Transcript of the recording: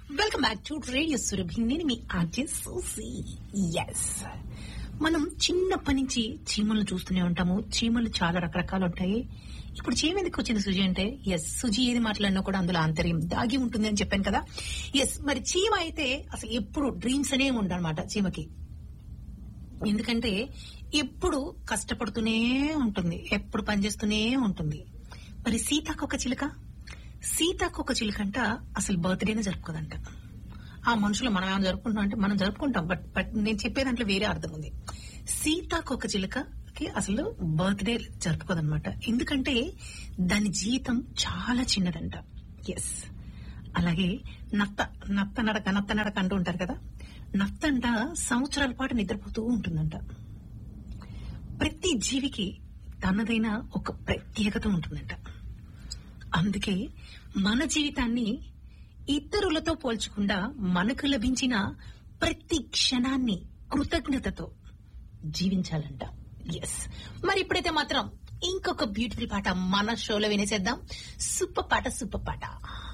welcome back to radio Surabhi నేను మీ RJ సూసి ఎస్ మనం చిన్నప్పటి నుంచి చీమలను చూస్తూనే ఉంటాము చీమలు చాలా రకరకాలు ఉంటాయి ఇప్పుడు చీమ ఎందుకు వచ్చింది సుజి అంటే ఎస్ సుజి ఏది మాట్లాడినా కూడా అందులో ఆంతర్యం దాగి ఉంటుంది అని చెప్పాను కదా ఎస్ మరి చీమ అయితే అసలు ఎప్పుడు డ్రీమ్స్ అనే ఉండనమాట చీమకి ఎందుకంటే ఎప్పుడు కష్టపడుతూనే ఉంటుంది ఎప్పుడు పనిచేస్తూనే ఉంటుంది మరి సీతాకొక చిలుక సీతాకొక చిలుకంట అసలు బర్త్డేనే జరుపుకోదంట ఆ మనుషులు మనం ఏమైనా జరుపుకుంటాం అంటే మనం జరుపుకుంటాం బట్ బట్ నేను చెప్పే దాంట్లో వేరే అర్థం ఉంది సీతాకొక చిలుకకి అసలు బర్త్డే జరుపుకోదన్నమాట ఎందుకంటే దాని జీవితం చాలా చిన్నదంట ఎస్ అలాగే నత్త నత్త నడక నత్త నడక అంటూ ఉంటారు కదా నత్తంట సంవత్సరాల పాటు నిద్రపోతూ ఉంటుందంట ప్రతి జీవికి తనదైన ఒక ప్రత్యేకత ఉంటుందంట అందుకే మన జీవితాన్ని ఇతరులతో పోల్చకుండా మనకు లభించిన ప్రతి క్షణాన్ని కృతజ్ఞతతో జీవించాలంట ఎస్ మరి ఇప్పుడైతే మాత్రం ఇంకొక బ్యూటిఫుల్ పాట మన షోలో వినేసేద్దాం సూపర్ పాట సూపర్ పాట